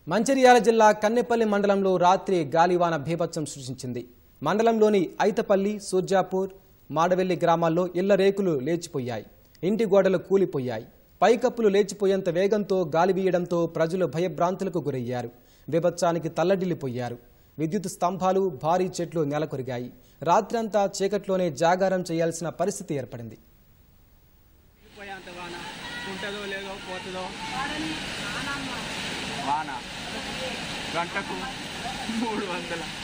మంచిర్యాల జిల్లా కన్నెపల్లి మండలంలో రాత్రి గాలివాన భీభత్సం సృష్టించింది మండలంలోని ఐతపల్లి సూర్జాపూర్ మాడవెల్లి గ్రామాల్లో ఇళ్ల రేకులు లేచిపోయాయి ఇంటి గోడలు కూలిపోయాయి పైకప్పులు లేచిపోయేంత వేగంతో గాలి వీయడంతో ప్రజలు భయభ్రాంతులకు గురయ్యారు విభత్సానికి తల్లడిల్లిపోయారు విద్యుత్ స్తంభాలు భారీ చెట్లు నెలకొరిగాయి రాత్రంతా చీకట్లోనే జాగారం చేయాల్సిన పరిస్థితి ఏర్పడింది పోయేంత వాన ఉంటుందో లేదో పోతుందో వాన గంటకు మూడు వందల